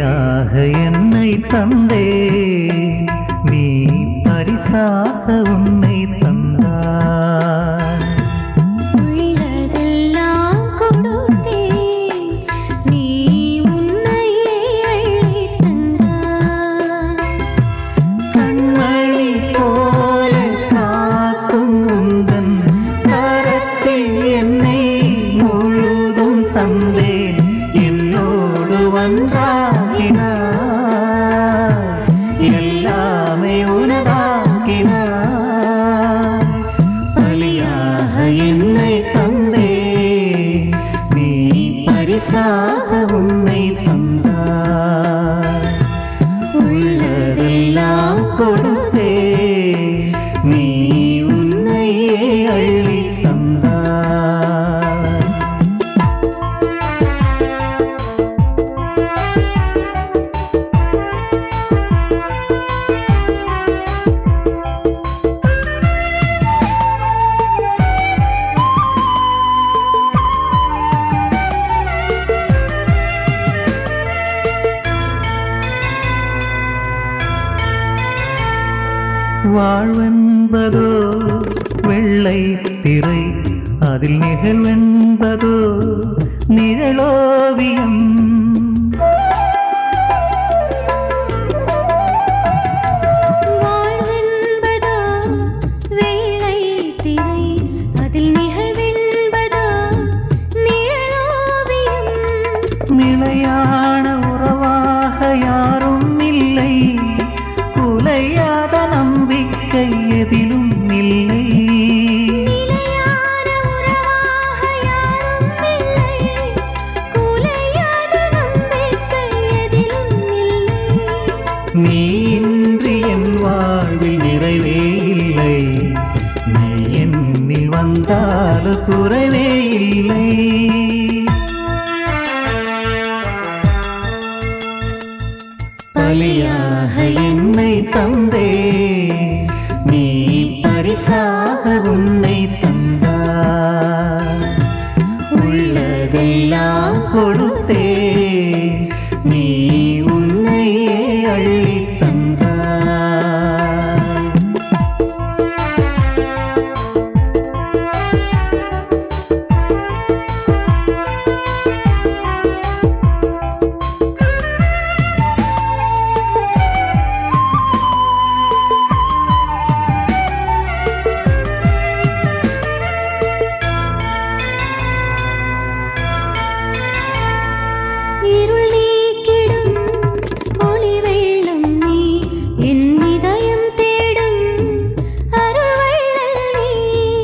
பலியாக என்னை தந்தே நீ பரிசாக உன்னை தந்தாய் உள்ளதெல்லாம் கொடுத்தேன் நீ உன்னையே அள்ளித் தந்தாய் கண்மணி போல காக்கும் உந்தன் கரத்தில் என்னை முழுதும் தந்தேன் என்னோடு ஒன்றாகினார் எல்லாமே உனதாக்கினார் பலியாக என்னை தந்தே நீ பரிசாக உன்னை தந்தாய் உள்ளதெல்லாம் கொடுத்தே நீ உன்னையே அள்ளி தந்தாய் வாழ்வென்பதோ வெள்ளை திரை அதில் நிகழ்வென்பதோ நிழலோவியம் வாழ்வென்பதோ வெள்ளை திரை அதில் நிகழ்வென்பதோ நிழலோவியம் நிலையான உறவாக யாரும் இல்லை குலையாத நம்பிக்கை எதிலும் இல்லை நிலையான உறவாக யாரும் இல்லை குலையாத நம்பிக்கை எதிலும் இல்லை நீ இன்றி என் வாழ்வில் நிறைவே இல்லை நீ என்னில் வந்தால் குறைவே இல்லை பலியாக என்னை தந்தே நீ பரிசாக உன்னை தந்தாய் உள்ளதெல்லாம் கொடுத்தே நீ உன்னையே அள்ளி தந்தாய் இருள் நீக்கிடும் ஒளி வெள்ளம் நீ என் இதயம் தேடும் அருள் வள்ளல் நீ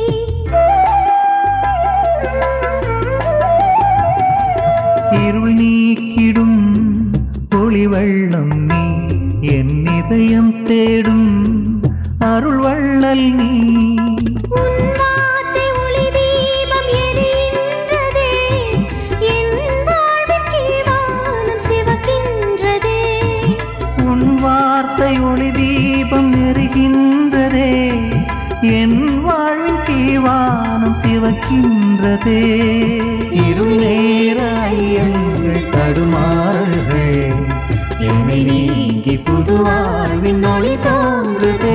இருள் நீக்கிடும் ஒளி வெள்ளம் நீ என் இதயம் தேடும் அருள் வள்ளல் நீ உன் வார்த்தை ஒளி தீபம் எரிகின்றதே என் வாழ்வின் கீழ்வானம் சிவக்கின்றதே உன் வார்த்தை ஒளி தீபம் எரிகின்றதே என் வாழ்வின் கீழ்வானம் சிவக்கின்றதே இருள் நேர ஐயங்கள் தடுமாறுகள் என்னை நீங்கி புது வாழ்வின் ஒளி தோன்றுதே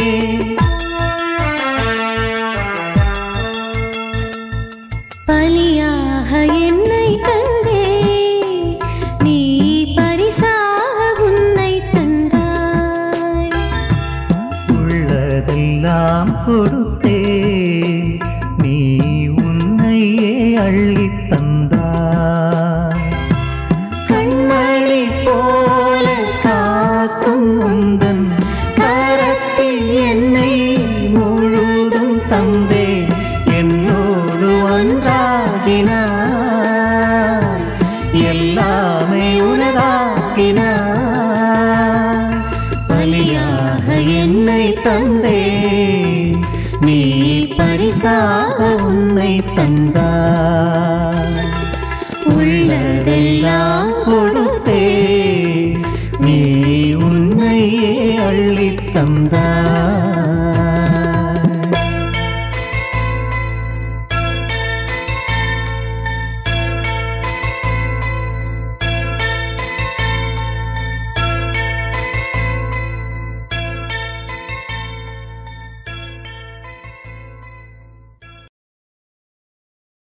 பலியாக என்னை தந்தே நீ பரிசாக உன்னை தந்தாய் உள்ளதெல்லாம் கொடுத்தே நீ உன்னையே அள்ளித் தந்தாய் கண்மணி போல காக்கும் உந்தன் கரத்தில் என்னை முழுதும் தந்தே என்னோடு ஒன்றாகினாய் எல்லாமே உனதாக்கினாய் பலியாக என்னை தந்தே நீ பரிசாக உன்னை தந்தாய் உள்ளதெல்லாம் கொடுத்தே நீ உன்னையே அள்ளித் தந்தாய்